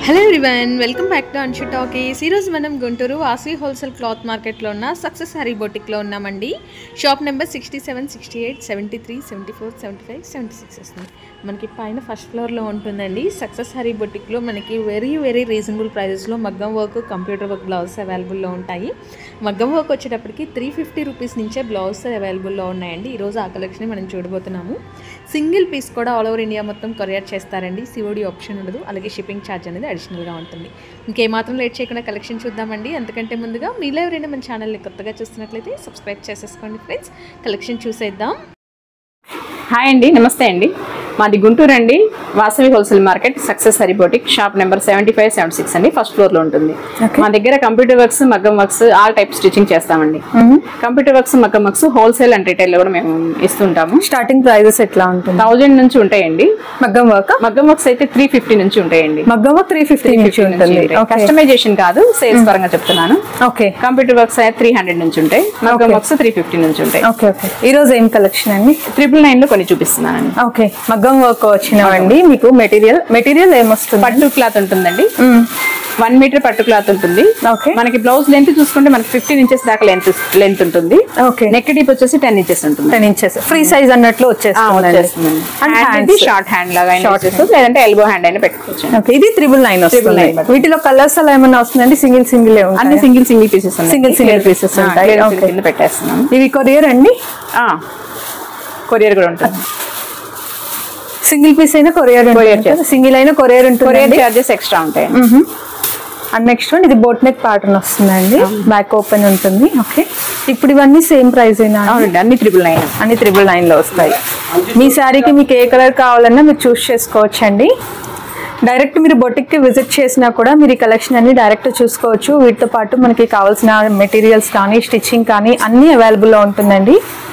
Hello everyone welcome back to Anshu talkies ఈరోజు మనం Guntur Vasavi wholesale cloth మార్కెట్లో ఉన్న సక్సెస్ హరీ బొటిక్లో ఉన్నామండి shop number sixty seven sixty eight seventy three seventy four seventy five seventy six వస్తుంది మనకి పైన ఫస్ట్ ఫ్లోర్లో ఉంటుందండి సక్సెస్ హరీ బొటిక్లో మనకి వెరీ వెరీ రీజనబుల్ ప్రైజెస్లో మగ్గం వర్క్ కంప్యూటర్ వర్క్ బ్లౌజెస్ అవైలబుల్లో ఉంటాయి మగ్గం వర్క్ వచ్చేటప్పటికి త్రీ ఫిఫ్టీ రూపీస్ నుంచే బ్లౌజెస్ అవైలబుల్లో ఉన్నాయండి ఈరోజు ఆ కలెక్షన్ మనం చూడబోతున్నాము సింగిల్ పీస్ కూడా ఆల్ ఓవర్ ఇండియా మొత్తం కొరియర్ చేస్తారండి సిఓడి ఆప్షన్ ఉండదు అలాగే షిప్పింగ్ ఛార్జ్ అనేది అడిషనల్గా ఉంటుంది ఇంకేమాత్రం లేట్ చేయకుండా కలెక్షన్ చూద్దామండి అంతకంటే ముందుగా మీలో ఎవరైనా మన ఛానల్ని కొత్తగా చూస్తున్నట్లయితే సబ్స్క్రైబ్ చేసేసుకోండి ఫ్రెండ్స్ కలెక్షన్ చూసేద్దాం హాయ్ అండి నమస్తే అండి మాది గుంటూరు అండి Vasavi wholesale market success Hari boutique shop number seventy five seventy six అండి ఫస్ట్ ఫ్లోర్ లో ఉంటుంది మా దగ్గర కంప్యూటర్ వర్క్స్ మగ్గం వర్క్స్ ఆల్ టైప్ స్టిచ్చింగ్ చేస్తామండి కంప్యూటర్ వర్క్స్ మగ్గం వర్క్స్ హోల్సేల్ అండ్ రిటైల్ లో కూడా మేము ఇస్తుంటాము స్టార్టింగ్ ప్రైజెస్ ఎట్లా ఉంటుంది థౌజండ్ నుంచి ఉంటాయండి మగ్గం వర్క్ మగ్గం వర్క్స్ అయితే త్రీ ఫిఫ్టీ నుంచి ఉంటాయండి మగ్గం వర్క్ త్రీ ఫిఫ్టీ నుంచి ఉంటుంది ఓకే కస్టమైజేషన్ కాదు సేల్స్ పరంగా చెప్తున్నాను ఓకే కంప్యూటర్ వర్క్స్ అయితే త్రీ హండ్రెడ్ నుంచి ఉంటాయి మగ్గం Okay. వర్క్స్ త్రీ ఫిఫ్టీ నుంచి ఉంటాయి ఓకే ఓకే ఈ రోజు ఏం కలెక్షన్ అండి ట్రిపుల్ నైన్ లో కొన్ని చూపిస్తున్నానండి ఓకే మగ్గం వర్క్ వచ్చినవండి మీకు మెటీరియల్ మెటీరియల్ ఏమొస్తుంది పట్టు క్లాత్ ఉంటుందండి వన్ మీటర్ పట్టు క్లాత్ ఉంటుంది Okay. మనకి బ్లౌజ్ లెంత్ చూసుకుంటే మనకి ఫిఫ్టీన్ ఇంచెస్ దాకా లెంత్ లెంత్ ఉంటుంది ఓకే నెక్ డీప్ వచ్చేసి టెన్ ఇంచెస్ ఉంటుంది టెన్ ఇంచెస్ ఫ్రీ సైజ్ అన్నట్లు వచ్చేస్తుంది అండ్ హ్యాండ్స్ షార్ట్ హ్యాండ్ లాగా అయినా Short వచ్చేస్తుంది, లేదంటే ఎల్బో హ్యాండ్ అయినా పెట్టుకోవచ్చు ఓకే ఇది త్రిబుల్ నైన్ వస్తుంది nine పడుతుంది. వీటిలో కలర్స్ అలా ఏమైనా వస్తుందండి సింగిల్ సింగిల్ అన్ని single single pieces Single, single pieces ఉంటాయి. Okay. కింద పెట్టేస్తున్నాం ఇవి కొరియర్ అండి కొరియర్ కూడా ఉంటుంది సింగిల్ పీస్ అయినా కొరియర్ Courier ఉంటుంది చేస్తాం. సింగిల్ అయినా కొరియర్ కొరియర్ ఉంటుంది చార్జెస్ ఎక్స్ట్రా ఉంటాయి అండ్ నెక్స్ట్ వన్ ఇది బోట్ నెక్ ప్యాటర్న్ వస్తుందండి బ్యాక్ ఓపెన్ ఉంటుంది ఓకే ఇప్పుడు ఇవన్నీ సేమ్ ప్రైస్ అయినా అవునండి అన్ని త్రిబుల్ నైన్ అన్ని త్రిబుల్ నైన్ లో వస్తాయి మీ శారీకి మీకు ఏ కలర్ కావాలన్నా మీరు చూస్ చేసుకోవచ్చండి డైరెక్ట్ మీరు బొటిక్ కి విజిట్ చేసినా కూడా మీరు ఈ కలెక్షన్ అన్ని డైరెక్ట్ చూసుకోవచ్చు వీటితో పాటు మనకి కావాల్సిన మెటీరియల్స్ కానీ స్టిచ్చింగ్ కానీ అన్నీ అవైలబుల్లో ఉంటుందండి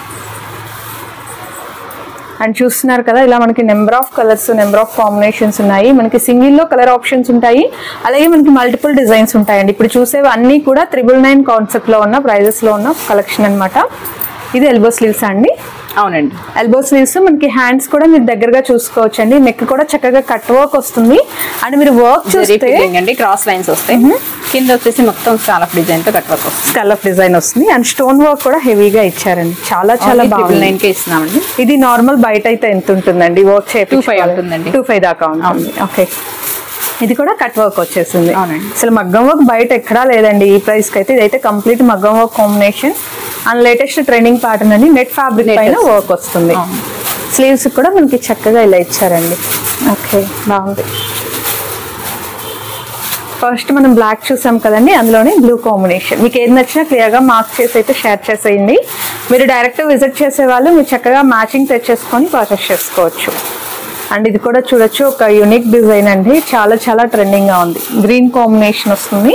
అండ్ చూస్తున్నారు కదా ఇలా మనకి number of colours number of combinations ఉన్నాయి మనకి సింగిల్ లో కలర్ ఆప్షన్స్ ఉంటాయి అలాగే మనకి మల్టిపుల్ డిజైన్స్ ఉంటాయండి ఇప్పుడు చూసేవి అన్నీ కూడా త్రిబుల్ నైన్ కాన్సెప్ట్ లో ఉన్న ప్రైజెస్ లో ఉన్న కలెక్షన్ అన్నమాట ఇది ఎల్బో స్లీవ్స్ అండి అవునండి ఎల్బో స్లీవ్స్ మనకి హ్యాండ్స్ కూడా మీరు దగ్గరగా చూసుకోవచ్చు అండి నెక్ కూడా చక్కగా కట్ వర్క్ వస్తుంది అండ్ మీరు వర్క్ జరీ చూస్తే ఫిట్టింగ్ అండి క్రాస్ లైన్స్ వస్తాయి కింద వచ్చేసి మొత్తం స్కాలప్ డిజైన్ తో కట్ వర్క్ వస్తుంది స్కల్ ఆఫ్ డిజైన్ వస్తుంది అండ్ స్టోన్ వర్క్ కూడా హెవీగా ఇచ్చారండి చాలా చాలా ట్రిపుల్ బాగుంది నైన్ కే ఇస్తున్నామండి ఇది నార్మల్ బయట అయితే ఎంత ఉంటుందండి వర్క్ Two five ఉంటుందండి. టూ ఫైవ్ దాకా ఉంటుంది ఓకే ఇది కూడా కట్ వర్క్ వచ్చేసింది అవునండి. అసలు మగ్గం వర్క్ బయట ఎక్కడా లేదండి ఈ ప్రైస్ కి అయితే ఇదైతే కంప్లీట్ మగ్గం work combination and latest trending pattern అని నెట్ ఫ్యాబ్రిక్ పైన Latest. వర్క్ వస్తుంది అవును. స్లీవ్స్ కూడా మనకి చక్కగా ఇలా ఇచ్చారండి ఓకే బాగుంది ఫస్ట్ మనం బ్లాక్ చూసాం కదండి అందులోనే బ్లూ కాంబినేషన్ మీకు ఏది నచ్చినా క్లియర్గా మార్క్ చేసి అయితే షేర్ చేసేయండి మీరు డైరెక్ట్ విజిట్ చేసే వాళ్ళు మీరు చక్కగా మ్యాచింగ్ తెచ్చేసుకొని పర్చేస్ చేసుకోవచ్చు అండ్ ఇది కూడా చూడొచ్చు ఒక యూనిక్ డిజైన్ అండి చాలా చాలా ట్రెండింగ్గా ఉంది గ్రీన్ కాంబినేషన్ వస్తుంది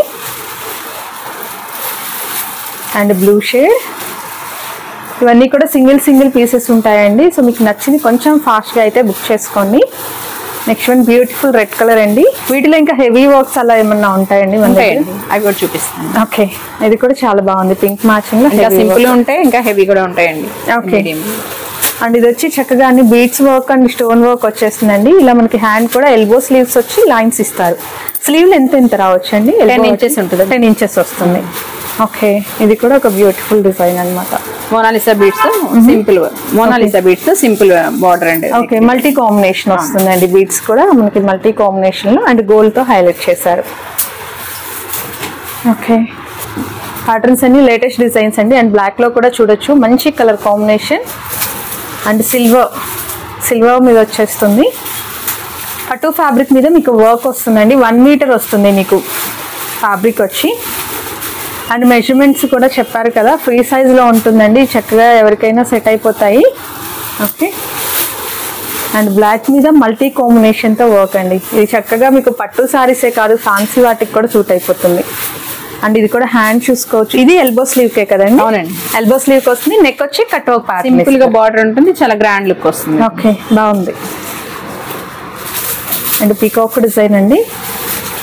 అండ్ బ్లూ షేడ్ ఇవన్నీ కూడా సింగిల్ సింగిల్ పీసెస్ ఉంటాయండి సో మీకు నచ్చింది కొంచెం ఫాస్ట్గా అయితే బుక్ చేసుకోండి next one beautiful red colour అండి వీటిలో ఇంకా హెవీ వర్క్స్ అలా ఏమన్నా ఉంటాయండి మన దగ్గర ఉంటాయండి అవి కూడా చూపిస్తాను ఓకే ఇది కూడా చాలా బాగుంది పింక్ మ్యాచింగ్ లో ఇంకా heavy సింపుల్ work. ఉంటాయి ఇంకా హెవీ కూడా ఉంటాయండి Okay. Medium. అండ్ ఇది వచ్చి చక్కగా అన్ని beads work and stone work వచ్చేస్తుందండి ఇలా మనకి హ్యాండ్ కూడా ఎల్బో స్లీవ్స్ వచ్చి లైన్స్ ఇస్తారు స్లీవ్ లెంత్ ఎంత రావచ్చు అండి 10 inches ఉంటుంది. టెన్ ఇంచెస్ వస్తుంది ఓకే ఇది కూడా ఒక బ్యూటిఫుల్ డిజైన్ అన్నమాట Monalisa beads simple Monalisa beads simple border అండి ఓకే మల్టీ కాంబినేషన్ వస్తుందండి బీట్స్ కూడా మనకి మల్టీ కాంబినేషన్ లో అండ్ గోల్డ్ తో హైలైట్ చేశారు ఓకే ప్యాటర్న్స్ అన్ని లేటెస్ట్ డిజైన్స్ అండి అండ్ బ్లాక్ లో కూడా చూడొచ్చు మంచి colour combination and silver silver మీద వచ్చేస్తుంది పట్టు ఫ్యాబ్రిక్ మీద మీకు వర్క్ వస్తుందండి వన్ మీటర్ వస్తుంది మీకు ఫ్యాబ్రిక్ వచ్చి అండ్ మెజర్మెంట్స్ కూడా చెప్పారు కదా ఫ్రీ సైజ్లో ఉంటుందండి చక్కగా ఎవరికైనా సెట్ అయిపోతాయి ఓకే అండ్ బ్లాక్ మీద మల్టీ కాంబినేషన్తో వర్క్ అండి ఇది చక్కగా మీకు పట్టు సారీసే కాదు ఫ్యాన్సీ వాటికి కూడా సూట్ అయిపోతుంది అండ్ ఇది కూడా హ్యాండ్ చూసుకోవచ్చు ఇది ఎల్బో స్లీవ్ కే కదండి అవునండి. ఎల్బో స్లీవ్ వస్తుంది నెక్ వచ్చి కట్ వర్క్ సింపుల్ గా బార్డర్ ఉంటుంది చాలా గ్రాండ్ లుక్ వస్తుంది ఓకే బాగుంది అండ్ పీకాక్ డిజైన్ అండి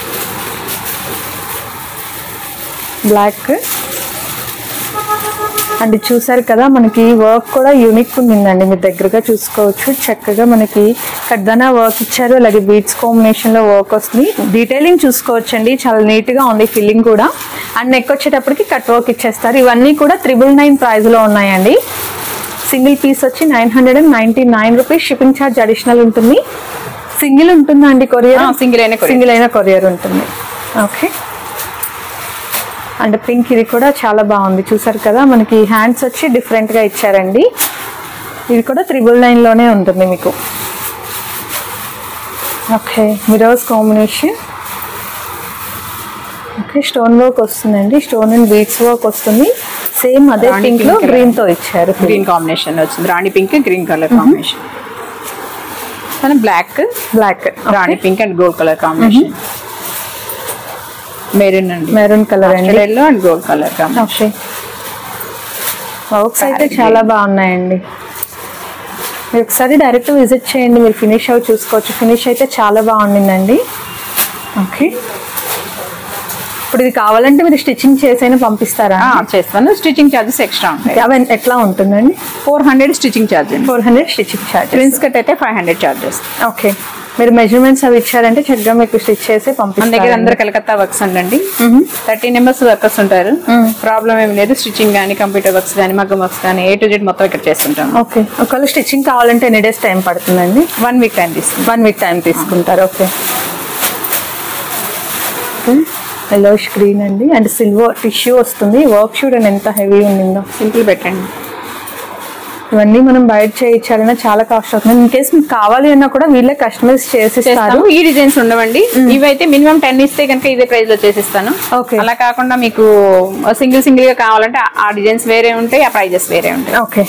బ్లాక్ అండ్ చూసారు కదా మనకి వర్క్ కూడా యూనిక్ ఉండిందండి మీరు దగ్గరగా చూసుకోవచ్చు చక్కగా మనకి కడ్దానా వర్క్ ఇచ్చారు అలాగే బీట్స్ కాంబినేషన్ లో వర్క్ వస్తుంది డీటెయిలింగ్ చూసుకోవచ్చు అండి చాలా నీట్ గా ఉంది ఫిల్లింగ్ కూడా అండ్ నెక్ వచ్చేటప్పటికి కట్ వర్క్ ఇచ్చేస్తారు ఇవన్నీ కూడా త్రిబుల్ నైన్ ప్రైస్ లో ఉన్నాయండి సింగిల్ పీస్ వచ్చి nine hundred and ninety nine rupees shipping charge additional ఉంటుంది సింగిల్ ఉంటుందా అండి కొరియర్ ఆ, single అయినా courier. సింగిల్ అయినా కొరియర్ ఉంటుంది ఓకే అండ్ పింక్ ఇది కూడా చాలా బాగుంది చూసారు కదా మనకి హ్యాండ్స్ వచ్చి డిఫరెంట్ గా ఇచ్చారండి ఇది కూడా త్రిబుల్ నైన్ లోనే ఉంటుంది మీకు okay mirrors combination okay stone work వస్తుందండి స్టోన్ అండ్ బీట్స్ వర్క్ వస్తుంది సేమ్ అదే రాణి పింక్ లో pink గ్రీన్ తో ఇచ్చారు గ్రీన్ కాంబినేషన్ వచ్చింది rani pink green colour combination కానీ black black rani pink and gold colour combination maroon అండి మెరూన్ కలర్ అండి yellow and gold colour combination okay works అయితే Parrot చాలా బాగున్నాయండి మీరు ఒకసారి డైరెక్ట్ విజిట్ చేయండి మీరు ఫినిష్ అవి చూసుకోవచ్చు ఫినిష్ అయితే చాలా బాగుండిందండి ఓకే ఇప్పుడు ఇది కావాలంటే మీరు స్టిచ్చింగ్ చేసైనా పంపిస్తారా చేస్తాను స్టిచ్చింగ్ చార్జెస్ ఎక్స్ట్రా ఉంటాయి అవి ఎట్లా ఉంటుందండి ఫోర్ హండ్రెడ్ స్టిచ్చింగ్ ఛార్జ్ అండి ఫోర్ హండ్రెడ్ స్టిచ్చింగ్ ఛార్జ్ ట్విన్స్ కట్ అయితే ఫైవ్ హండ్రెడ్ చార్జెస్ ఓకే మీరు మెజర్మెంట్స్ అవి ఇచ్చారంటే చక్కగా మీకు స్టిచ్ చేసి మన దగ్గర పంపిస్తారు అందరు కలకత్తా వర్క్స్ అండి థర్టీ మెంబర్స్ వర్కర్స్ ఉంటారు ప్రాబ్లం ఏం లేదు స్టిచ్చింగ్ కానీ కంప్యూటర్ వర్క్స్ కానీ మగ్గం వర్క్స్ కానీ ఏ టు జెడ్ మొత్తం ఇక్కడ చేస్తుంటాం ఓకే ఒకవేళ స్టిచ్చింగ్ కావాలంటే ఎన్ని డేస్ టైం పడుతుందండి వన్ వీక్ టైం తీసుకుంటాం వన్ వీక్ టైం తీసుకుంటారు ఓకే ఎల్లోష్ గ్రీన్ అండి అండ్ సిల్వర్ టిష్యూ వస్తుంది వర్క్ చూడండి ఎంత హెవీ ఉండిందో సింపుల్ పెట్టండి ఇవన్నీ మనం బయట చేయించాలన్నా చాలా కాస్ట్ అవుతుంది ఇన్ కేస్ మీకు కావాలి అన్నా కూడా వీళ్ళే కస్టమైజ్ చేసిస్తారు చేస్తాము ఈ డిజైన్స్ ఉండవండి ఇవైతే మినిమం టెన్ ఇస్తే కనుక ఇదే ప్రైస్ లో చేసిస్తాను Okay. అలా కాకుండా మీకు సింగిల్ సింగిల్ గా కావాలంటే ఆ- ఆ డిజైన్స్ వేరే ఉంటాయి ఆ ప్రైజెస్ వేరే ఉంటాయి ఓకే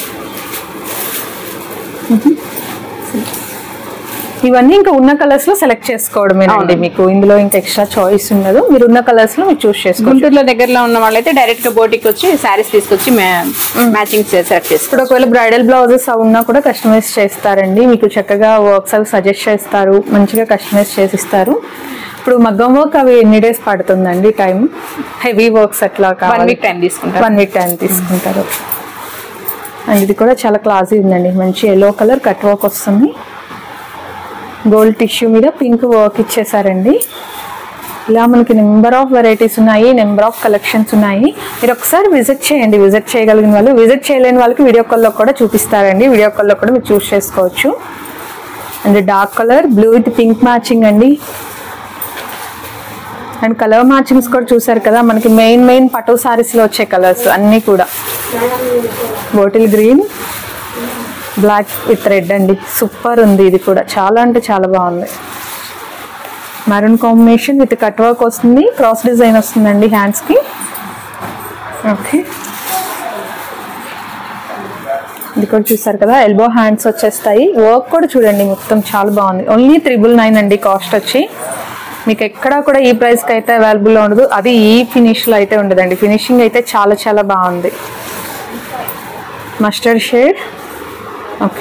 ఇవన్నీ ఇంకా ఉన్న కలర్స్ లో సెలెక్ట్ చేసుకోవడమేనండి అవునండి. మీకు ఇందులో ఇంకా ఎక్స్ట్రా చాయిస్ ఉండదు మీరు ఉన్న కలర్స్ లో మీరు చూస్ చేసుకోవచ్చు గుంటూరులో దగ్గరలో ఉన్న వాళ్ళైతే డైరెక్ట్ గా బోటికి వచ్చి శారీస్ తీసుకొచ్చి మ్యాచింగ్ సెట్ ఇప్పుడు చేసుకోవచ్చు ఒకవేళ బ్రైడల్ బ్లౌజెస్ అవి ఉన్నా కూడా కస్టమైజ్ చేస్తారండి మీకు చక్కగా వర్క్స్ అవి సజెస్ట్ చేస్తారు మంచిగా కస్టమైజ్ చేసిస్తారు ఇప్పుడు మగ్గం వర్క్ అవి ఎన్ని డేస్ పడుతుందండి టైం హెవీ వర్క్స్ అట్లా వన్ వీక్ టైం తీసుకుంటారు వన్ వీక్ టైం తీసుకుంటారు అండ్ ఇది కూడా చాలా క్లాసీ ఉందండి మంచి ఎల్లో కలర్ కట్ వర్క్ వస్తుంది గోల్డ్ టిష్యూ మీద పింక్ వర్క్ ఇచ్చేసారండి ఇలా మనకి నెంబర్ ఆఫ్ వెరైటీస్ ఉన్నాయి నెంబర్ ఆఫ్ కలెక్షన్స్ ఉన్నాయి మీరు ఒకసారి విజిట్ చేయండి విజిట్ చేయగలిగిన వాళ్ళు విజిట్ చేయలేని వాళ్ళకి వీడియో కాల్లో కూడా చూపిస్తారండి వీడియో కాల్లో కూడా మీరు చూస్ చేసుకోవచ్చు and dark colour blue with pink matching అండి అండ్ కలర్ మ్యాచింగ్స్ కూడా చూసారు కదా మనకి మెయిన్ మెయిన్ పట్టు సారీస్ లో వచ్చే కలర్స్ అన్నీ కూడా bottle green black with red అండి సూపర్ ఉంది ఇది కూడా చాలా అంటే చాలా బాగుంది maroon combination with cut work వస్తుంది క్రాస్ డిజైన్ వస్తుందండి హ్యాండ్స్ కి ఓకే ఇది కూడా చూసారు కదా ఎల్బో హ్యాండ్స్ వచ్చేస్తాయి వర్క్ కూడా చూడండి మొత్తం చాలా బాగుంది ఓన్లీ త్రిబుల్ నైన్ అండి కాస్ట్ వచ్చి మీకు ఎక్కడా కూడా ఈ ప్రైస్కి అయితే అవైలబుల్లో ఉండదు అది ఈ ఫినిష్లో అయితే ఉండదండి ఫినిషింగ్ అయితే చాలా చాలా బాగుంది mustard shade okay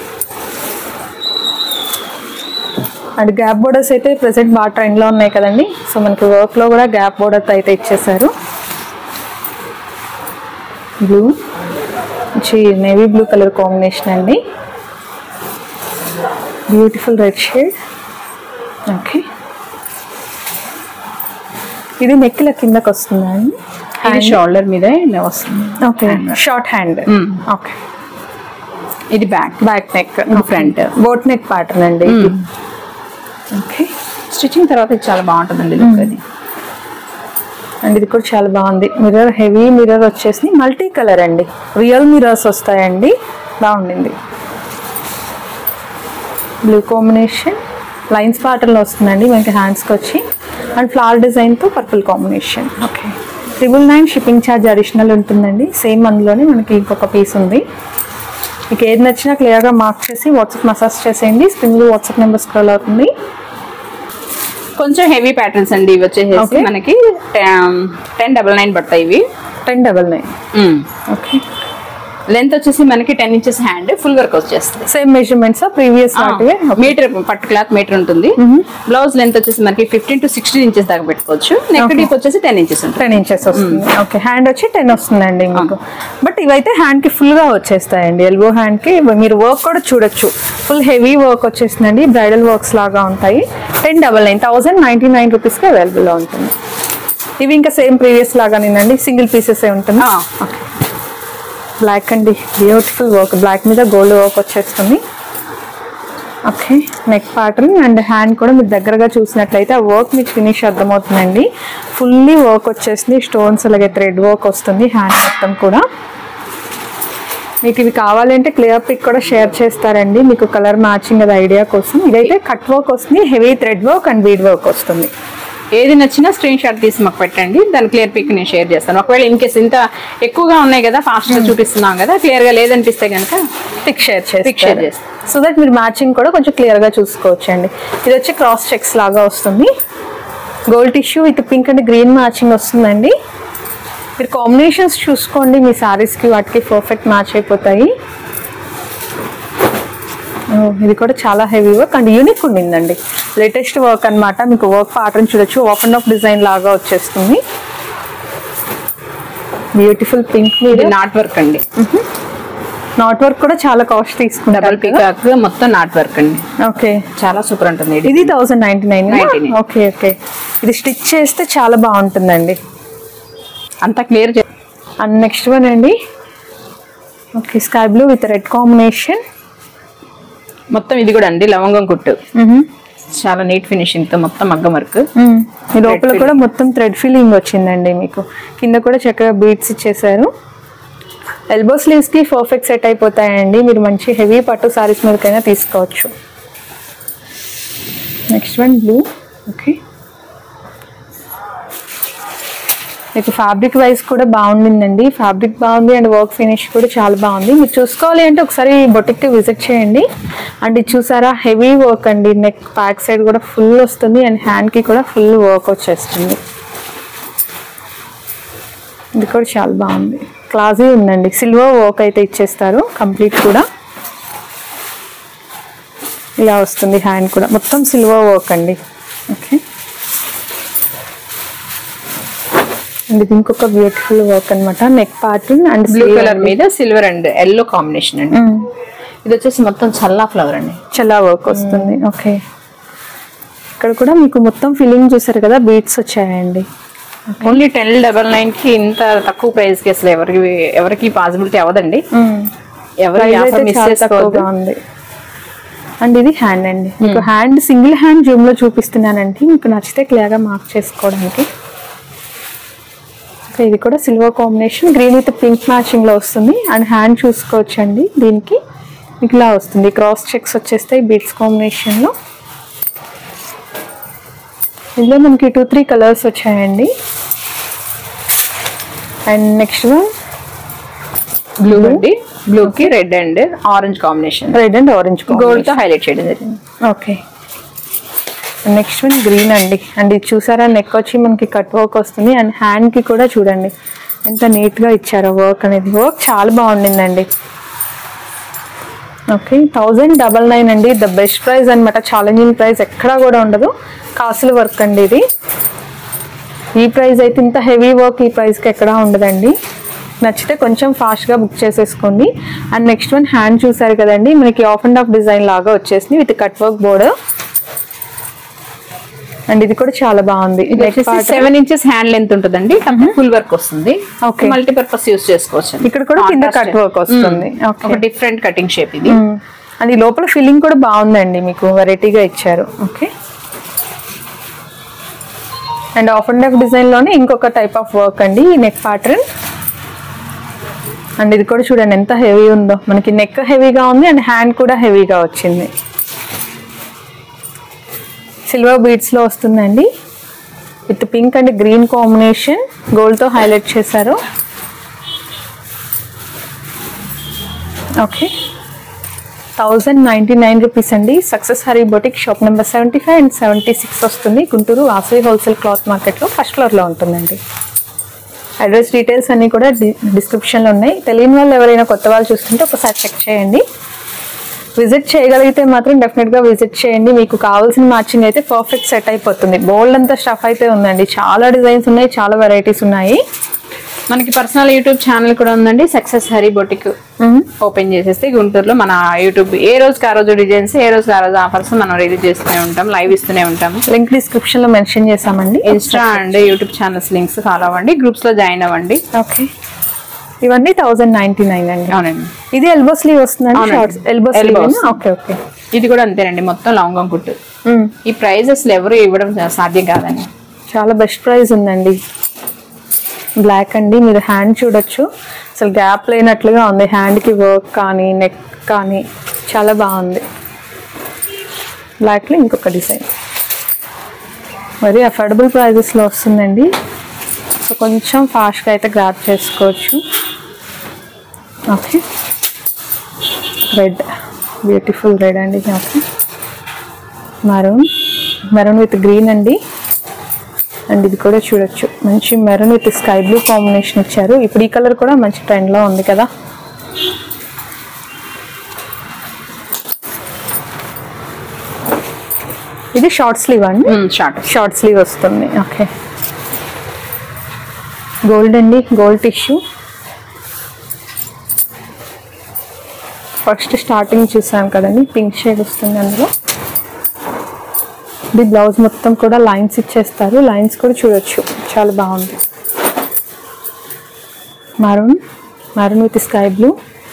and gap borders అయితే ప్రెసెంట్ బాగా ట్రెండ్లో ఉన్నాయి కదండి సో మనకి వర్క్లో కూడా గ్యాప్ బోర్డర్ అయితే ఇచ్చేసారు బ్లూ మంచి నేవీ బ్లూ కలర్ కాంబినేషన్ అండి బ్యూటిఫుల్ రెడ్ షేడ్ ఓకే ఇది నెక్ల కిందకి వస్తుందా అండి ఇది షోల్డర్ మీద ఇలా వస్తుంది ఓకే షార్ట్ హ్యాండ్ ఓకే ఇది బ్యాక్ బ్యాక్ నెక్ ఇది front. బోట్ నెక్ ప్యాటర్న్ అండి ఓకే స్టిచ్చింగ్ తర్వాత ఇది చాలా బాగుంటుందండి లుక్ అది అండ్ ఇది కూడా చాలా బాగుంది మిర్రర్ హెవీ మిర్రర్ వచ్చేసి మల్టీ కలర్ అండి రియల్ మిర్రర్స్ వస్తాయండి బాగుండింది బ్లూ కాంబినేషన్ లైన్స్ ప్యాటర్న్లో వస్తుందండి మనకి హ్యాండ్స్కి వచ్చి అండ్ ఫ్లవర్ డిజైన్తో purple combination okay triple nine shipping charge additional ఉంటుందండి సేమ్ అందులోనే మనకి ఇంకొక పీస్ ఉంది మీకు ఏది నచ్చినా క్లియర్గా మార్క్ చేసి వాట్సాప్ మసాజ్ చేసేయండి స్క్రీన్ వాట్సాప్ నెంబర్ స్క్రోల్ అవుతుంది కొంచెం హెవీ ప్యాటర్న్స్ అండి ఇవి వచ్చేసి Okay. మనకి టెన్ డబల్ నైన్ పడతాయి ఇవి ten double nine okay length వచ్చేసి మనకి ten inches hand full work వచ్చేస్తుంది సేమ్ మెజర్మెంట్స్ ప్రీవియస్ వాటివే మీటర్ పట్టు క్లాత్ మీటర్ ఉంటుంది బ్లౌజ్ లెంత్ వచ్చేసి మనకి ఫిఫ్టీన్ టు సిక్స్టీన్ ఇంచెస్ దాకా పెట్టుకోవచ్చు నెక్ డీప్ వచ్చేసి టెన్ ఇంచెస్ ఉంటుంది టెన్ ఇంచెస్ వస్తుంది ఓకే హ్యాండ్ వచ్చి టెన్ వస్తుందండి మీకు బట్ ఇవైతే హ్యాండ్ కి ఫుల్ గా వచ్చేస్తాయండి ఎల్బో హ్యాండ్ కి మీరు వర్క్ కూడా చూడొచ్చు ఫుల్ హెవీ వర్క్ వచ్చేసిందండి బ్రైడల్ వర్క్స్ లాగా ఉంటాయి ten double nine thousand ninety nine rupees కి అవైలబుల్ లో ఉంటుంది ఇవి ఇంకా సేమ్ ప్రీవియస్ లాగానేనండి సింగిల్ పీసెస్ ఏ ఉంటుంది ఆ. బ్లాక్ అండి బ్యూటిఫుల్ వర్క్ బ్లాక్ మీద గోల్డ్ వర్క్ వచ్చేస్తుంది okay neck pattern and hand కూడా మీరు దగ్గరగా చూసినట్లయితే ఆ వర్క్ మీకు ఫినిష్ అర్థమవుతుందండి ఫుల్లీ వర్క్ వచ్చేసింది స్టోన్స్ అలాగే థ్రెడ్ వర్క్ వస్తుంది హ్యాండ్ మొత్తం కూడా మీకు ఇవి కావాలంటే క్లియర్ పిక్ కూడా షేర్ చేస్తారండి మీకు కలర్ మ్యాచింగ్ అది ఐడియా కోసం ఇదైతే కట్ వర్క్ వస్తుంది heavy thread work and bead work వస్తుంది ఏది నచ్చినా స్క్రీన్ షాట్ తీసి మాకు పెట్టండి దాని క్లియర్ పిక్ నేను షేర్ చేస్తాను ఒకవేళ ఇన్ కేస్ ఇంత ఎక్కువగా ఉన్నాయి కదా ఫాస్ట్ గా చూపిస్తున్నాం కదా క్లియర్ గా లేదనిపిస్తే కనుక పిక్ షేర్ Pic share చేసి చేస్తాం. సో దట్ మీరు మ్యాచింగ్ కూడా కొంచెం క్లియర్ గా చూసుకోవచ్చు అండి ఇది వచ్చి క్రాస్ చెక్స్ లాగా వస్తుంది gold tissue with pink and green matching వస్తుందండి మీరు కాంబినేషన్స్ చూసుకోండి మీ sarees కి వాటికి పర్ఫెక్ట్ మ్యాచ్ అయిపోతాయి ఓ, ఇది కూడా చాలా హెవీ వర్క్ అండ్ యూనిక్ ఉండిందండి లేటెస్ట్ వర్క్ అన్నమాట మీకు వర్క్ ప్యాటర్న్ చూడొచ్చు ఆఫ్ అండ్ ఆఫ్ డిజైన్ లాగా వచ్చేస్తుంది బ్యూటిఫుల్ పింక్ ఇది మీద నాట్ వర్క్ అండి నాట్ వర్క్ కూడా చాలా కాస్ట్ డబల్ తీసుకుంటారు పికాక్ మొత్తం నాట్ వర్క్ అండి ఓకే చాలా సూపర్ ఉంటుంది ఇది ఇది thousand ninety nine 99. Okay okay ఇది స్టిచ్ చేస్తే చాలా బాగుంటుందండి అంతా క్లియర్ అండ్ నెక్స్ట్ వన్ అండి okay sky blue with red combination మొత్తం ఇది కూడా అండి లవంగం కుట్టు చాలా నీట్ ఫినిషింగ్ తో మొత్తం మగ్గం వర్క్ ఈ లోపల కూడా మొత్తం థ్రెడ్ ఫీలింగ్ వచ్చిందండి మీకు కింద కూడా చక్కగా బీట్స్ ఇచ్చేసారు ఎల్బో స్లీవ్స్ కి పర్ఫెక్ట్ సెట్ అయిపోతాయండి మీరు మంచి హెవీ పట్టు సారీస్ మీదకైనా తీసుకోవచ్చు నెక్స్ట్ వన్ బ్లూ ఓకే మీకు ఫ్యాబ్రిక్ వైజ్ కూడా బాగుండిందండి ఫ్యాబ్రిక్ బాగుంది అండ్ వర్క్ ఫినిష్ కూడా చాలా బాగుంది మీరు చూసుకోవాలి అంటే ఒకసారి బొటిక్ విజిట్ చేయండి అండ్ ఇది చూసారా హెవీ వర్క్ అండి నెక్ బ్యాక్ సైడ్ కూడా ఫుల్ వస్తుంది అండ్ హ్యాండ్కి కూడా ఫుల్ వర్క్ వచ్చేస్తుంది ఇది కూడా చాలా బాగుంది క్లాసీ ఉందండి సిల్వర్ వర్క్ అయితే ఇచ్చేస్తారు కంప్లీట్ కూడా ఇలా వస్తుంది హ్యాండ్ కూడా మొత్తం సిల్వర్ వర్క్ అండి ఓకే అండ్ ఇది ఇంకొక బ్యూటిఫుల్ వర్క్ అన్నమాట neck pattern and blue colour మీద సిల్వర్ అండ్ ఎల్లో కాంబినేషన్ అండి ఇది వచ్చేసి మొత్తం చల్లా ఫ్లవర్ అండి చాలా వర్క్ వస్తుంది ఓకే ఇక్కడ కూడా మీకు మొత్తం ఫిల్లింగ్ చూసారు కదా బీట్స్ వచ్చాయండి ఓన్లీ టెన్ డబల్ నైన్ కి ఇంత తక్కువ ప్రైస్ కి అసలు ఎవరికి ఎవరికి పాసిబిలిటీ అవ్వదండి ఎవరు Price ఆఫర్ అయితే మిస్ చాలా చేసుకోవద్దు తక్కువగా ఉంది అండ్ ఇది హ్యాండ్ అండి మీకు హ్యాండ్ సింగిల్ హ్యాండ్ జూమ్ లో చూపిస్తున్నానండి మీకు నచ్చితే క్లియర్ గా మార్క్ చేసుకోవడానికి సో ఇది కూడా silver combination green with pink matching లో వస్తుంది అండ్ హ్యాండ్ చూసుకోవచ్చు అండి దీనికి మీకు ఇలా వస్తుంది క్రాస్ చెక్స్ వచ్చేస్తాయి బీట్స్ కాంబినేషన్ లో ఇందులో మనకి టూ త్రీ కలర్స్ వచ్చాయండి అండ్ నెక్స్ట్ వన్ బ్లూ అండి బ్లూ కి red and orange combination red and orange gold తో హైలైట్ చేయడం జరిగింది ఓకే నెక్స్ట్ వన్ గ్రీన్ అండి అండ్ ఇది చూసారా నెక్ వచ్చి మనకి కట్ వర్క్ వస్తుంది అండ్ హ్యాండ్ కి కూడా చూడండి ఎంత నీట్ గా ఇచ్చారో వర్క్ అనేది వర్క్ చాలా బాగుండిందండి ఓకే థౌజండ్ డబల్ నైన్ అండి ద బెస్ట్ ప్రైస్ అనమాట ఛాలెంజింగ్ ప్రైస్ ఎక్కడా కూడా ఉండదు కాసుల వర్క్ అండి ఇది ఈ ప్రైస్ అయితే ఇంత హెవీ వర్క్ ఈ ప్రైస్కి ఎక్కడా ఉండదండి నచ్చితే కొంచెం ఫాస్ట్గా బుక్ చేసేసుకోండి అండ్ నెక్స్ట్ వన్ హ్యాండ్ చూసారు కదండి మనకి ఆఫ్ అండ్ ఆఫ్ డిజైన్ లాగా వచ్చేసింది with cut work border and ఇది కూడా చాలా బాగుంది ఇది Neck వచ్చేసి part. Seven inches hand length ఉంటుందండి ఫుల్ వర్క్ వస్తుంది Okay. మల్టీపర్పస్ యూస్ చేసుకోవచ్చు అండి. ఇక్కడ కూడా కింద Contrast. కట్ వర్క్ వస్తుంది మ్మ్. ఓకే ఒక డిఫరెంట్ కటింగ్ షేప్ ఇది అది లోపల ఫిల్లింగ్ కూడా బాగుందండి మీకు వెరైటీగా ఇచ్చారు okay and half and half design లోనే ఇంకొక టైప్ ఆఫ్ వర్క్ అండి ఈ నెక్ ప్యాటర్న్ అండ్ ఇది కూడా చూడండి ఎంత హెవీ ఉందో మనకి నెక్ హెవీగా ఉంది అండ్ హ్యాండ్ కూడా హెవీగా వచ్చింది సిల్వర్ బీడ్స్ లో వస్తుందండి with pink and green combination gold తో హైలైట్ చేశారు okay thousand ninety nine rupees అండి success Hari boutique shop number seventy five and seventy six వస్తుంది గుంటూరు వాసవి హోల్సేల్ క్లాత్ మార్కెట్లో ఫస్ట్ ఫ్లోర్లో ఉంటుందండి అడ్రస్ డీటెయిల్స్ అన్నీ కూడా డి డిస్క్రిప్షన్లో ఉన్నాయి తెలియని వాళ్ళు ఎవరైనా కొత్త వాళ్ళు చూస్తుంటే ఒకసారి చెక్ చేయండి విజిట్ చేయగలిగితే మాత్రం డెఫినెట్గా విజిట్ చేయండి మీకు కావాల్సిన మ్యాచింగ్ అయితే పర్ఫెక్ట్ సెట్ అయిపోతుంది బోల్డ్ అంతా స్టఫ్ అయితే ఉందండి చాలా డిజైన్స్ ఉన్నాయి చాలా వెరైటీస్ ఉన్నాయి మనకి పర్సనల్ యూట్యూబ్ ఛానల్ కూడా ఉందండి సక్సెస్ హరి బొటిక్ ఓపెన్ చేసేస్తే గుంటూరులో మన యూట్యూబ్ ఏ రోజుకి ఆ రోజు డిజైన్స్ ఏ రోజుకి ఆ రోజు ఆఫర్స్ మనం రిలీజ్ చేస్తూనే ఉంటాం లైవ్ ఇస్తూనే ఉంటాం లింక్ డిస్క్రిప్షన్లో మెన్షన్ చేసామండి Insta and YouTube channels links follow అవ్వండి గ్రూప్స్ లో జాయిన్ అవ్వండి ఓకే ఇవన్నీ థౌజండ్ నైన్టీ నైన్ అండి అవునండి ఇది ఎల్బో స్లీవ్ వస్తుందండి అవునండి. షార్ట్స్ ఎల్బో Elbow స్లీవ్ వస్తుంది. ఓకే ఓకే ఇది కూడా అంతేనండి మొత్తం లాంగం కుట్టు ఈ ప్రైస్ అసలు ఎవరు ఇవ్వడం సాధ్యం కాదండి చాలా బెస్ట్ ప్రైస్ ఉందండి బ్లాక్ అండి మీరు హ్యాండ్ చూడొచ్చు అసలు గ్యాప్ లేనట్లుగా ఉంది హ్యాండ్కి వర్క్ కానీ నెక్ కానీ చాలా బాగుంది బ్లాక్లో ఇంకొక డిజైన్ మరి అఫోర్డబుల్ ప్రైజెస్లో వస్తుందండి సో కొంచెం ఫాస్ట్గా అయితే గ్రాప్ చేసుకోవచ్చు ఓకే రెడ్ బ్యూటిఫుల్ రెడ్ అండి okay maroon maroon with green అండి అండ్ ఇది కూడా చూడొచ్చు మంచి maroon with sky blue combination ఇచ్చారు ఇప్పుడు ఈ కలర్ కూడా మంచి ట్రెండ్లో ఉంది కదా ఇది షార్ట్ స్లీవ్ అండి షార్ట్ షార్ట్ స్లీవ్ వస్తుంది ఓకే గోల్డ్ అండి గోల్డ్ టిష్యూ ఫస్ట్ స్టార్టింగ్ చూసాం కదండి పింక్ షేడ్ వస్తుంది అందులో ఇది బ్లౌజ్ మొత్తం కూడా లైన్స్ ఇచ్చేస్తారు లైన్స్ కూడా చూడొచ్చు చాలా బాగుంది maroon maroon with sky blue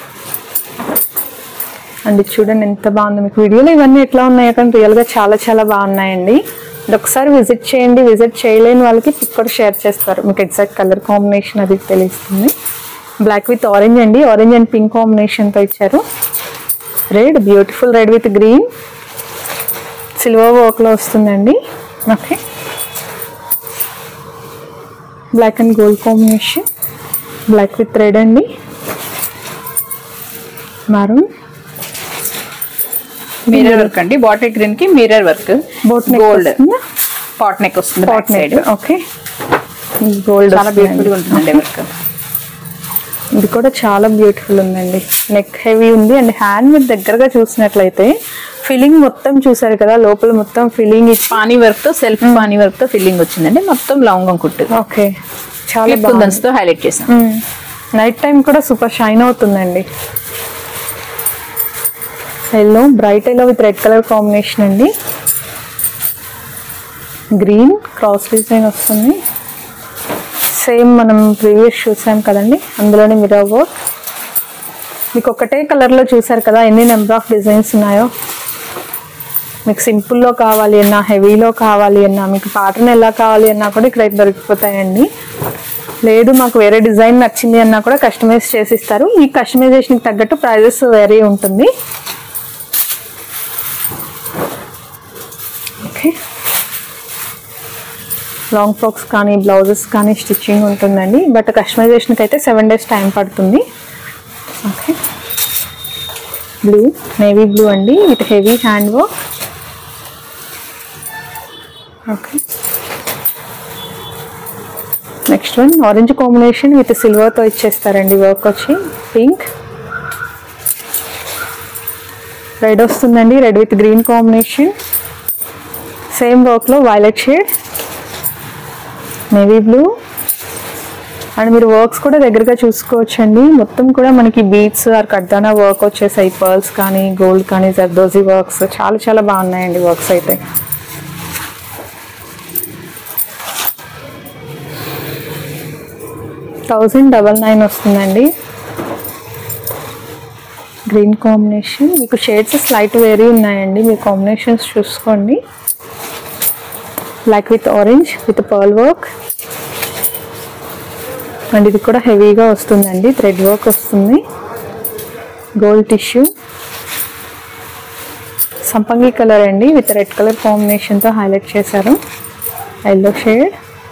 and ఇది చూడండి ఎంత బాగుంది మీకు వీడియోలో ఇవన్నీ ఎట్లా ఉన్నాయో కానీ రియల్గా చాలా చాలా బాగున్నాయండి అండ్ ఒకసారి విజిట్ చేయండి విజిట్ చేయలేని వాళ్ళకి పిక్ కూడా షేర్ చేస్తారు మీకు ఎగ్జాక్ట్ కలర్ కాంబినేషన్ అది తెలుస్తుంది బ్లాక్ విత్ ఆరెంజ్ అండి ఆరెంజ్ అండ్ పింక్ కాంబినేషన్తో ఇచ్చారు red beautiful red with green silver వర్క్లో వస్తుందండి okay black and gold combination black with red అండి మరూన్ మిర్రర్ వర్క్ అండి బాటిల్ గ్రీన్ కి mirror work boat neck gold వస్తుందా? పాట్ నెక్ వస్తుంది boat back side neck okay gold చాలా beautiful గా ఉంటుందండి వర్క్ ఇది కూడా చాలా బ్యూటిఫుల్ ఉందండి నెక్ హెవీ ఉంది అండ్ హ్యాండ్ మీద దగ్గరగా చూసినట్లయితే ఫిల్లింగ్ మొత్తం చూసారు కదా లోపల మొత్తం ఫిల్లింగ్ ఇచ్చి పానీ వర్క్ తో సెల్ఫ్ పానీ వర్క్ తో ఫిల్లింగ్ వచ్చిందండి మొత్తం లాంగం కుట్టు ఓకే చాలా క్లిప్ బాగుంది కుందన్స్ తో హైలైట్ చేసాం నైట్ టైం కూడా సూపర్ షైన్ అవుతుందండి yellow bright yellow with red colour combination అండి గ్రీన్ క్రాస్ డిజైన్ వస్తుంది సేమ్ మనం ప్రీవియస్ చూసాం కదండి అందులోనే మిరర్ వర్క్ మీకు ఒకటే కలర్లో చూసారు కదా ఎన్ని నెంబర్ ఆఫ్ డిజైన్స్ ఉన్నాయో మీకు సింపుల్లో కావాలి అన్నా హెవీలో కావాలి అన్నా మీకు ప్యాటర్న్ ఎలా కావాలి అన్నా కూడా ఇక్కడ దొరికిపోతాయండి లేదు మాకు వేరే డిజైన్ నచ్చింది అన్నా కూడా కస్టమైజ్ చేసి ఇస్తారు ఈ కస్టమైజేషన్కి తగ్గట్టు ప్రైజెస్ వేరే ఉంటుంది ఓకే లాంగ్ ఫ్రాక్స్ కానీ బ్లౌజెస్ కానీ స్టిచ్చింగ్ ఉంటుందండి బట్ కస్టమైజేషన్కి అయితే సెవెన్ డేస్ టైం పడుతుంది ఓకే బ్లూ నేవీ బ్లూ అండి with heavy hand work okay next one orange combination with సిల్వర్తో ఇచ్చేస్తారండి వర్క్ వచ్చి పింక్ రెడ్ వస్తుందండి red with green combination same వర్క్లో violet shade navy blue and మీరు వర్క్స్ కూడా దగ్గరగా చూసుకోవచ్చండి మొత్తం కూడా మనకి బీట్స్ ఆర్ కడ్దానా వర్క్ వచ్చేసాయి పర్ల్స్ కానీ గోల్డ్ కానీ జర్దోజీ వర్క్స్ చాలా చాలా బాగున్నాయండి వర్క్స్ అయితే థౌజండ్ డబల్ నైన్ వస్తుందండి గ్రీన్ కాంబినేషన్ మీకు షేడ్స్ స్లైట్ వేరీ ఉన్నాయండి మీ కాంబినేషన్స్ చూసుకోండి black with orange with pearl work and ఇది కూడా హెవీగా వస్తుందండి థ్రెడ్ వర్క్ వస్తుంది గోల్డ్ టిష్యూ సంపంగి కలర్ అండి విత్ రెడ్ కలర్ కాంబినేషన్తో హైలైట్ చేశారు ఎల్లో షేడ్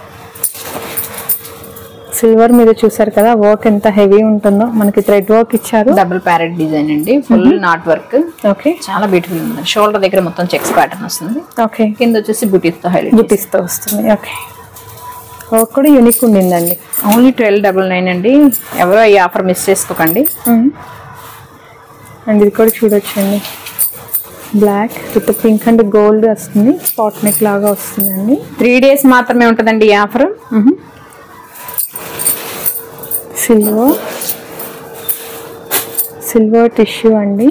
సిల్వర్ మీద చూసారు కదా వర్క్ ఎంత హెవీ ఉంటుందో మనకి థ్రెడ్ వర్క్ ఇచ్చారు డబుల్ ప్యారెట్ డిజైన్ అండి ఫుల్ నాట్ వర్క్ ఓకే చాలా బ్యూటిఫుల్ ఉంది షోల్డర్ దగ్గర మొత్తం చెక్స్ ప్యాటర్న్ వస్తుంది ఓకే కింద వచ్చేసి బుటీస్ తో హైలైట్ బుటీస్తో వస్తుంది ఓకే వర్క్ కూడా యూనిక్ ఉండిందండి ఓన్లీ ట్వెల్వ్ డబల్ నైన్ అండి ఎవరో ఈ ఆఫర్ మిస్ చేసుకోకండి అండ్ ఇది కూడా చూడొచ్చండి black with pink and gold వస్తుంది స్పాట్ నెక్ లాగా వస్తుందండి త్రీ డేస్ మాత్రమే ఉంటుందండి ఈ ఆఫర్ సిల్వర్ సిల్వర్ టిష్యూ అండి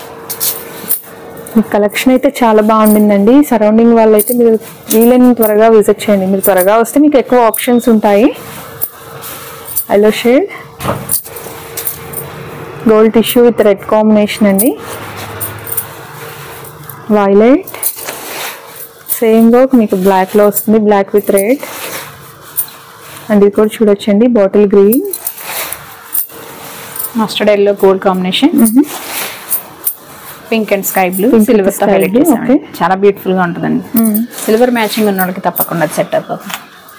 మీ కలెక్షన్ అయితే చాలా బాగుండిందండి సరౌండింగ్ వాళ్ళైతే మీరు వీలైన త్వరగా విజిట్ చేయండి మీరు త్వరగా వస్తే మీకు ఎక్కువ ఆప్షన్స్ ఉంటాయి yellow shade gold tissue with red combination అండి వైలెట్ సేమ్ వర్క్ మీకు బ్లాక్లో వస్తుంది బ్లాక్ విత్ రెడ్ అండ్ ఇది కూడా చూడొచ్చండి bottle green mustard yellow gold combination pink and sky blue Pink silver with తో sky హైలైట్ blue, చేసామండి okay. చాలా బ్యూటిఫుల్ గా ఉంటుందండి సిల్వర్ మ్యాచింగ్ ఉన్న వాళ్ళకి తప్పకుండా సెట్ అయిపోతుంది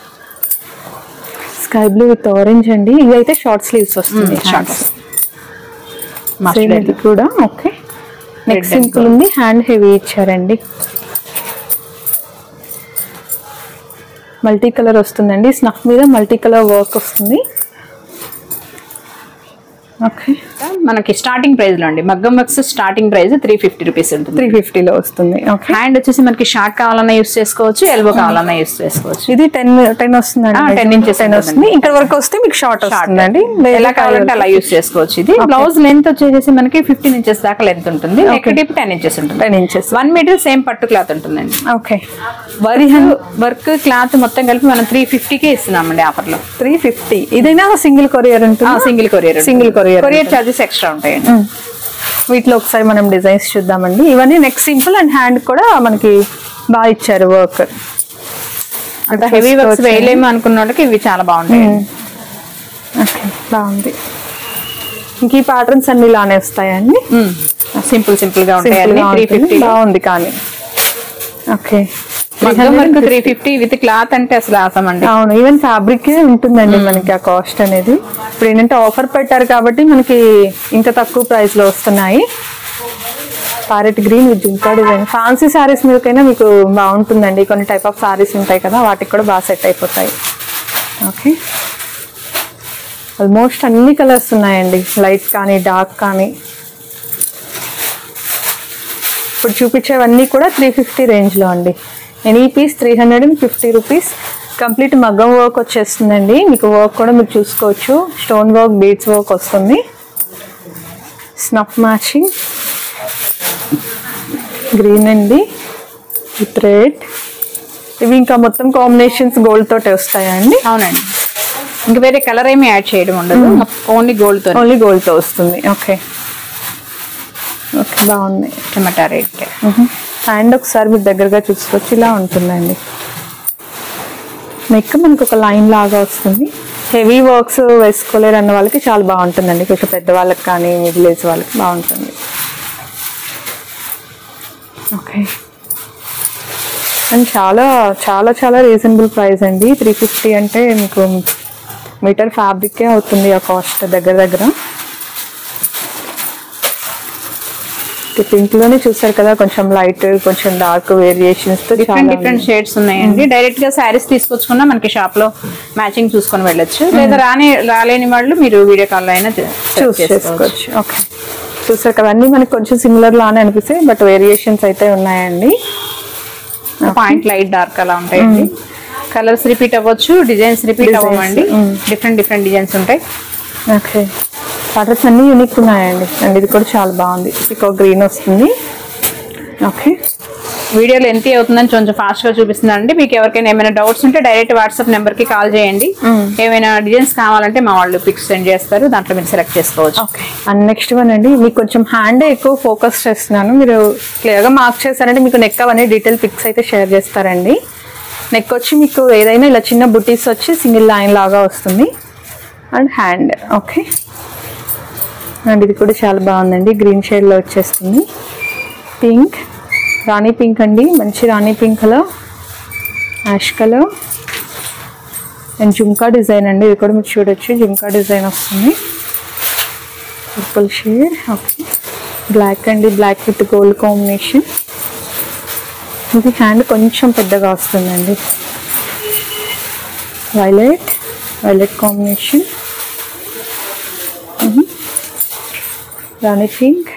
స్కై బ్లూ విత్ ఆరెంజ్ అండి ఇది అయితే షార్ట్ స్లీవ్స్ వస్తుంది షార్ట్స్ Same మస్టర్డ్ ఇది కూడా ఓకే నెక్ and సింపుల్ ఉంది హ్యాండ్ హెవీ ఇచ్చారండి మల్టీ కలర్ వస్తుందండి స్నఫ్ మీద మల్టీ కలర్ వర్క్ వస్తుంది ఓకే మనకి స్టార్టింగ్ ప్రైస్ లో అండి మగ్గం works starting price three fifty rupees ఉంటుంది త్రీ ఫిఫ్టీలో వస్తుంది ఓకే హ్యాండ్ వచ్చేసి మనకి షార్ట్ కావాలన్నా యూస్ చేసుకోవచ్చు ఎల్బో కావాలన్నా యూస్ చేసుకోవచ్చు ఇది టెన్ టెన్ వస్తుందండి ఆ, 10 inches టెన్ వస్తుంది ఇక్కడ వరకు వస్తే మీకు షార్ట్ వస్తుందండి ఎలా కావాలంటే అలా యూస్ చేసుకోవచ్చు ఇది బ్లౌజ్ లెంత్ వచ్చేసి మనకి ఫిఫ్టీన్ ఇంచెస్ దాకా లెంత్ ఉంటుంది నెక్ టిప్ టెన్ ఇంచెస్ ఉంటుంది ten inches one metre same పట్టు క్లాత్ ఉంటుందండి ఓకే వర్క్ వర్క్ క్లాత్ మొత్తం కలిపి మనం త్రీ ఫిఫ్టీకే ఇస్తున్నామండి ఆఫర్ లో త్రీ ఫిఫ్టీ ఇదైనా సింగిల్ కొరియర్ ఉంటుంది single courier Single courier courier charges extra ఉంటాయండి వీటిలో ఒకసారి మనం డిజైన్స్ చూద్దామండి ఇవన్నీ నెక్ సింపుల్ అండ్ హ్యాండ్ కూడా మనకి బాగా ఇచ్చారు వర్క్ అంత హెవీ వర్క్స్ వేయలేము అనుకున్న వాళ్ళకి ఇవి చాలా బాగుంటాయి ఓకే బాగుంది ఇంక ఈ ప్యాటర్న్స్ అన్ని ఇలానే వస్తాయండి సింపుల్ సింపుల్ గా ఉంటాయి Simple గా త్రీ ఉంటుంది. ఫిఫ్టీ బాగుంది కానీ ఓకే మగ్గం work three fifty with cloth అంటే అసలు ఆసం అండి అవును ఈవెన్ ఫ్యాబ్రిక్ ఉంటుందండి మనకి ఆ కాస్ట్ అనేది ఇప్పుడు ఏంటంటే ఆఫర్ పెట్టారు కాబట్టి మనకి ఇంత తక్కువ ప్రైస్ లో వస్తున్నాయి parrot green with jhumka design fancy saris మీదకైనా మీకు బాగుంటుందండి కొన్ని టైప్ ఆఫ్ శారీస్ ఉంటాయి కదా వాటికి కూడా బాగా సెట్ అయిపోతాయి ఓకే ఆల్మోస్ట్ అన్ని కలర్స్ ఉన్నాయండి లైట్ కానీ డార్క్ కానీ ఇప్పుడు చూపించేవన్నీ కూడా త్రీ ఫిఫ్టీ రేంజ్లో అండి any piece three hundred and fifty rupees complete మగ్గం వర్క్ వచ్చేస్తుందండి మీకు వర్క్ కూడా మీరు చూసుకోవచ్చు స్టోన్ వర్క్ బీడ్స్ వర్క్ వస్తుంది స్నఫ్ మ్యాచింగ్ గ్రీన్ అండి విత్ రెడ్ ఇవి ఇంకా మొత్తం కాంబినేషన్స్ గోల్డ్ తోటే వస్తాయండి అవునండి ఇంకా వేరే కలర్ ఏమి యాడ్ చేయడం ఉండదు ఓన్లీ గోల్డ్ తో ఓన్లీ గోల్డ్తో వస్తుంది ఓకే ఓకే బాగున్నాయి టమాటా రేట్ హ్యాండ్ ఒకసారి మీరు దగ్గరగా చూసుకోవచ్చు ఇలా ఉంటుందండి నెక్ మనకు ఒక లైన్ లాగా వస్తుంది హెవీ వర్క్స్ వేసుకోలేరు అన్న వాళ్ళకి చాలా బాగుంటుందండి కొంచెం పెద్దవాళ్ళకి కానీ మిడిల్ ఏజ్ వాళ్ళకి బాగుంటుంది ఓకే అండ్ చాలా చాలా చాలా రీజనబుల్ ప్రైస్ అండి త్రీ ఫిఫ్టీ అంటే మీకు మీటర్ ఫ్యాబ్రికే అవుతుంది ఆ కాస్ట్ దగ్గర దగ్గర పింక్ లోనే చూసారు కదా కొంచెం లైట్ కొంచెం డార్క్ వేరియేషన్స్ తో డిఫరెంట్ చాలా డిఫరెంట్ షేడ్స్ ఉన్నాయండి డైరెక్ట్ గా శారీస్ తీసుకొచ్చుకున్నా మనకి షాప్ లో మ్యాచింగ్ చూసుకొని వెళ్ళొచ్చు లేదా రాని రాలేని వాళ్ళు మీరు వీడియో కాల్ లో అయినా చూస్ చేసుకోవచ్చు ఓకే చూసారు కదా అన్ని మనకి కొంచెం సిమిలర్ లానే అనిపిస్తాయి బట్ వేరియేషన్స్ అయితే ఉన్నాయండి పాయింట్ లైట్ డార్క్ అలా ఉంటాయండి కలర్స్ రిపీట్ అవ్వచ్చు డిజైన్స్ రిపీట్ Designs, అవ్వండి mm. డిఫరెంట్ డిఫరెంట్ డిజైన్స్ ఉంటాయి ఓకే కలర్స్ అన్ని యూనిక్ ఉన్నాయండి అండ్ ఇది కూడా చాలా బాగుంది ఇంకో గ్రీన్ వస్తుంది ఓకే వీడియోలో ఎంత అవుతుందని కొంచెం ఫాస్ట్ గా చూపిస్తున్నానండి మీకు ఎవరికైనా ఏమైనా డౌట్స్ ఉంటే డైరెక్ట్ వాట్సాప్ నెంబర్ కి కాల్ చేయండి ఏమైనా డిజైన్స్ కావాలంటే మా వాళ్ళు పిక్స్ సెండ్ చేస్తారు దాంట్లో మీరు సెలెక్ట్ చేసుకోవచ్చు ఓకే అండ్ నెక్స్ట్ వన్ అండి మీకు కొంచెం హ్యాండ్ ఎక్కువ ఫోకస్ చేస్తున్నాను మీరు క్లియర్గా మార్క్ చేస్తారంటే మీకు నెక్ అవన్నీ డీటెయిల్ పిక్స్ అయితే షేర్ చేస్తారండి నెక్ వచ్చి మీకు ఏదైనా ఇలా చిన్న బుటీస్ వచ్చి సింగిల్ లైన్ లాగా వస్తుంది అండ్ హ్యాండ్ ఓకే అండ్ ఇది కూడా చాలా బాగుందండి గ్రీన్ షేడ్లో వచ్చేస్తుంది పింక్ రాణి పింక్ అండి మంచి rani pink colour ash colour and jhumka design అండి ఇది కూడా మీరు చూడొచ్చు జుమ్కా డిజైన్ వస్తుంది పర్పుల్ షేడ్ ఓకే బ్లాక్ అండి బ్లాక్ విత్ గోల్డ్ కాంబినేషన్ ఇది హ్యాండ్ కొంచెం పెద్దగా వస్తుందండి violet violet combination rani pink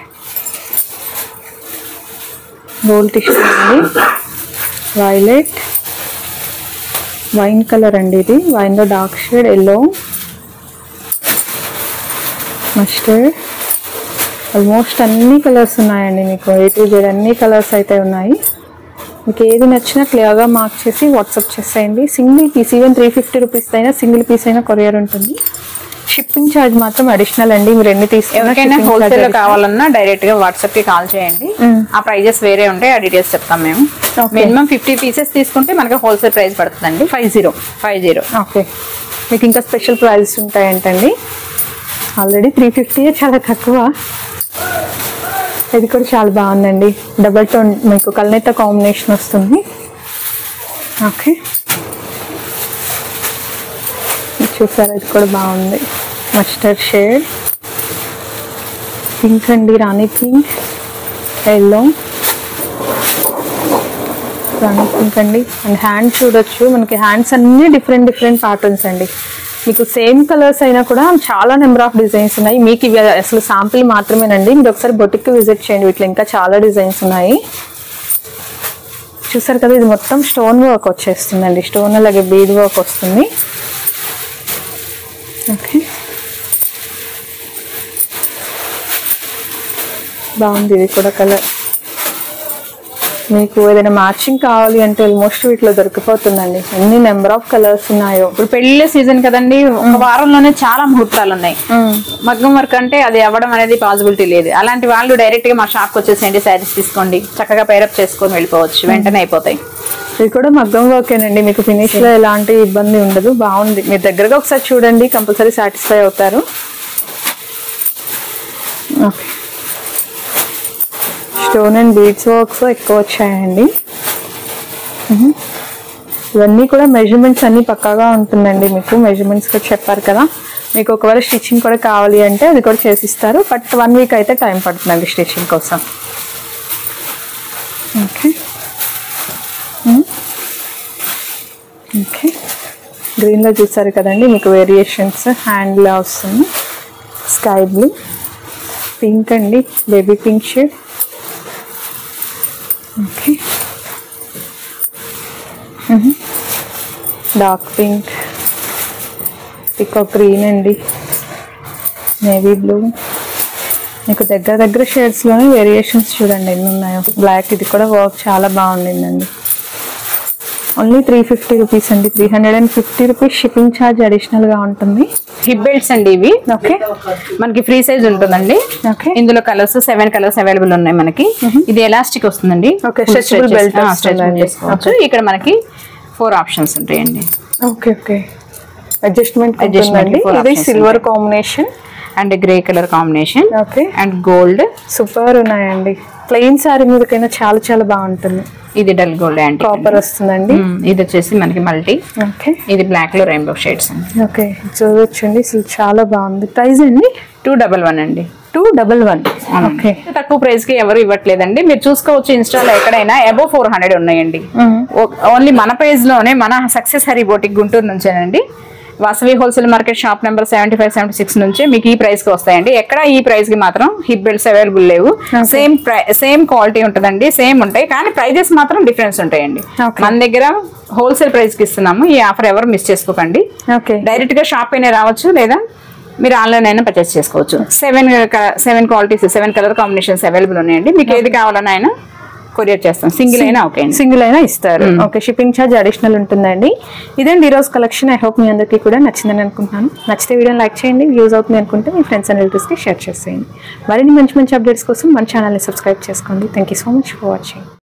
gold tissue అండి వైలెట్ వైన్ కలర్ అండి ఇది వైన్లో dark shade yellow mustard almost అన్ని కలర్స్ ఉన్నాయండి మీకు ఏ టు జెడ్ అన్ని కలర్స్ అయితే ఉన్నాయి మీకు ఏది నచ్చినా క్లియర్గా మార్క్ చేసి వాట్సాప్ చేసేయండి single piece even three fifty rupees అయినా సింగిల్ పీస్ అయినా కొరియర్ ఉంటుంది షిప్పింగ్ ఛార్జ్ మాత్రం అడిషనల్ అండి మీరు ఎన్ని తీసుకున్నా ఎవరికైనా shipping charge హోల్సేల్ లో additional. కావాలన్నా డైరెక్ట్ గా వాట్సాప్ కి కాల్ చేయండి మ్మ్. ఆ ప్రైజెస్ వేరే ఉంటాయి ఆ డీటెయిల్స్ చెప్తాం మేము Okay. మినిమం ఫిఫ్టీ పీసెస్ తీసుకుంటే మనకి హోల్సేల్ ప్రైస్ పడుతుందండి five zero five zero okay మీకు ఇంకా స్పెషల్ ప్రైజెస్ ఉంటాయంటండి ఆల్రెడీ త్రీ ఫిఫ్టీ చాలా తక్కువ ఇది కూడా చాలా బాగుందండి డబల్ టోన్ మీకు కల్నేత కాంబినేషన్ వస్తుంది ఓకే ఇది చూసారా ఇది కూడా బాగుంది మస్టర్డ్ షేడ్ పింక్ అండి rani pink yellow rani pink అండి అండ్ హ్యాండ్ చూడొచ్చు మనకి హ్యాండ్స్ అన్ని డిఫరెంట్ డిఫరెంట్ ప్యాటర్న్స్ అండి మీకు సేమ్ కలర్స్ అయినా కూడా చాలా నెంబర్ ఆఫ్ డిజైన్స్ ఉన్నాయి మీకు ఇవి అసలు శాంపిల్ మాత్రమేనండి మీరు ఒకసారి బొటిక్ విజిట్ చేయండి వీటిలో ఇంకా చాలా డిజైన్స్ ఉన్నాయి చూసారు కదా ఇది మొత్తం స్టోన్ వర్క్ వచ్చేస్తుందండి స్టోన్ అలాగే బీడ్ వర్క్ వస్తుంది ఓకే బాగుంది ఇది కూడా కలర్ మీకు ఏదైనా మ్యాచింగ్ కావాలి అంటే ఆల్మోస్ట్ వీటిలో దొరికిపోతుందండి ఎన్ని నెంబర్ ఆఫ్ కలర్స్ ఉన్నాయో ఇప్పుడు పెళ్లిళ్ళ సీజన్ కదండి ఒక వారంలోనే చాలా ముహూర్తాలు ఉన్నాయి మగ్గం వర్క్ అంటే అది అవ్వడం అనేది పాసిబిలిటీ లేదు అలాంటి వాళ్ళు డైరెక్ట్ గా మా షాప్ కి వచ్చేసేయండి శారీస్ తీసుకోండి చక్కగా పేరప్ చేసుకొని వెళ్ళిపోవచ్చు వెంటనే అయిపోతాయి ఇది కూడా మగ్గం వర్కేనండి మీకు ఫినిష్ లో ఎలాంటి ఇబ్బంది ఉండదు బాగుంది మీరు దగ్గరగా ఒకసారి చూడండి కంపల్సరీ సాటిస్ఫై అవుతారు okay stone and beads works ఎక్కువ వచ్చాయండి మ్మ్. ఇవన్నీ కూడా మెజర్మెంట్స్ అన్ని పక్కాగా ఉంటుందండి మీకు మెజర్మెంట్స్ కూడా చెప్పారు కదా మీకు ఒకవేళ స్టిచ్చింగ్ కూడా కావాలి అంటే అది కూడా చేసిస్తారు బట్ వన్ వీక్ అయితే టైం పడుతుందండి స్టిచ్చింగ్ కోసం ఓకే ఓకే గ్రీన్లో చూసారు కదండి మీకు వేరియేషన్స్ హ్యాండ్లో వస్తుంది స్కై బ్లూ పింక్ అండి baby pink shade okay dark pink పికో గ్రీన్ అండి నేవీ బ్లూ మీకు దగ్గర దగ్గర షేడ్స్లోనే వేరియేషన్స్ చూడండి ఎన్ని ఉన్నాయో బ్లాక్ ఇది కూడా వర్క్ చాలా బాగుండిందండి ఓన్లీ త్రీ ఫిఫ్టీ రూపీస్ అండి three hundred and fifty rupees shipping charge అడిషనల్గా ఉంటుంది హిప్ బెల్ట్స్ అండి ఇవి ఓకే మనకి ఫ్రీ సైజ్ ఉంటుందండి ఓకే ఇందులో కలర్స్ సెవెన్ కలర్స్ అవైలబుల్ ఉన్నాయి మనకి ఇది ఎలాస్టిక్ వస్తుందండి Okay, Full stretchable stretches. belt ఆ, వస్తుందండి. stretchable చేసుకోవచ్చు ఇక్కడ మనకి ఫోర్ ఆప్షన్స్ ఉంటాయండి ఓకే ఓకే అడ్జస్ట్మెంట్ Adjustment ఉంటుందండి four ఇది options silver combination and grey colour combination okay and gold super ఉన్నాయండి ప్లెయిన్ శారీ మీదకైనా చాలా చాలా బాగుంటుంది ఇది డల్ గోల్డ్ యాంటీ కాపర్ వస్తుందండి ఇది వచ్చేసి మనకి మల్టీ ఓకే ఇది బ్లాక్ లో రెయిన్బో షేడ్స్ అండి ఓకే చూడొచ్చండి అసలు చాలా బాగుంది ప్రైస్ అండి టూ డబల్ వన్ అండి టూ డబల్ వన్ ఓకే తక్కువ ప్రైస్ కి ఎవరు ఇవ్వట్లేదండి మీరు చూసుకోవచ్చు ఇన్స్టాలో ఎక్కడైనా అబౌవ్ ఫోర్ హండ్రెడ్ ఉన్నాయండి ఓన్లీ మన పేజ్ లోనే మన సక్సెస్ హరి బోటిక్ గుంటూరు నుంచేనండి Vasavi wholesale market shop number seventy five seventy six నుంచి మీకు ఈ ప్రైస్ కి వస్తాయండి ఎక్కడ ఈ ప్రైస్ కి మాత్రం హిప్ బెల్ట్స్ అవైలబుల్ లేవు సేమ్ సేమ్ క్వాలిటీ ఉంటుందండి సేమ్ ఉంటాయి కానీ ప్రైజెస్ మాత్రం డిఫరెన్స్ ఉంటాయండి Okay. మన దగ్గర హోల్సేల్ ప్రైస్ కి ఇస్తున్నాము ఈ ఆఫర్ ఎవరు మిస్ చేసుకోకండి ఓకే డైరెక్ట్ గా షాప్ అయినా రావచ్చు లేదా మీరు ఆన్లైన్ అయినా పర్చేస్ చేసుకోవచ్చు seven seven qualities seven colour combinations available ఉన్నాయండి మీకు ఏది కావాలన్నా అయినా కొరియర్ చేస్తాం సింగిల్ అయినా ఓకే అండి సింగిల్ అయినా ఇస్తారు ఓకే షిప్పింగ్ ఛార్జ్ అడిషనల్ ఉంటుందండి ఇదండి ఈరోజు కలెక్షన్ ఐ హోప్ మీ అందరికీ కూడా నచ్చిందని అనుకుంటున్నాను నచ్చితే వీడియోని లైక్ చేయండి యూజ్ అవుతుంది అనుకుంటే మీ ఫ్రెండ్స్ అండ్ రిలేటివ్స్కి షేర్ చేసేయండి మరిన్ని మంచి మంచి అప్డేట్స్ కోసం మన ఛానల్ని సబ్స్క్రైబ్ చేసుకోండి thank you so much for watching